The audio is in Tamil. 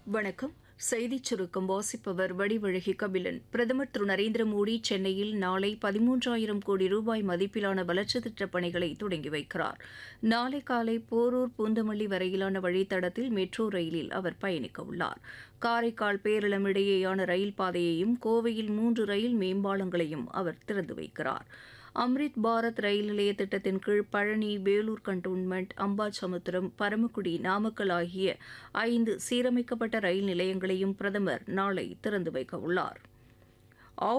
வணக்கம் செய்திச் சுருக்கம் வாசிப்பவர் வடிவழகி கபிலன் பிரதமர் திரு நரேந்திர மோடி சென்னையில் நாளை பதிமூன்றாயிரம் கோடி ரூபாய் மதிப்பிலான வளர்ச்சித் திட்டப் பணிகளை தொடங்கி வைக்கிறார் நாளை காலை போரூர் பூந்தமல்லி வரையிலான வழித்தடத்தில் மெட்ரோ ரயிலில் அவர் பயணிக்க உள்ளார் காரைக்கால் பேரளம் இடையேயான ரயில் பாதையையும் கோவையில் மூன்று ரயில் மேம்பாலங்களையும் அவர் திறந்து வைக்கிறார் அம்ரித் பாரத் ரயில் நிலைய திட்டத்தின் கீழ் பழனி வேலூர் கண்டோன்மெண்ட் அம்பாசமுத்திரம் பரமக்குடி நாமக்கல் ஆகிய ஐந்து சீரமைக்கப்பட்ட ரயில் நிலையங்களையும் பிரதமர் நாளை திறந்து வைக்க உள்ளார்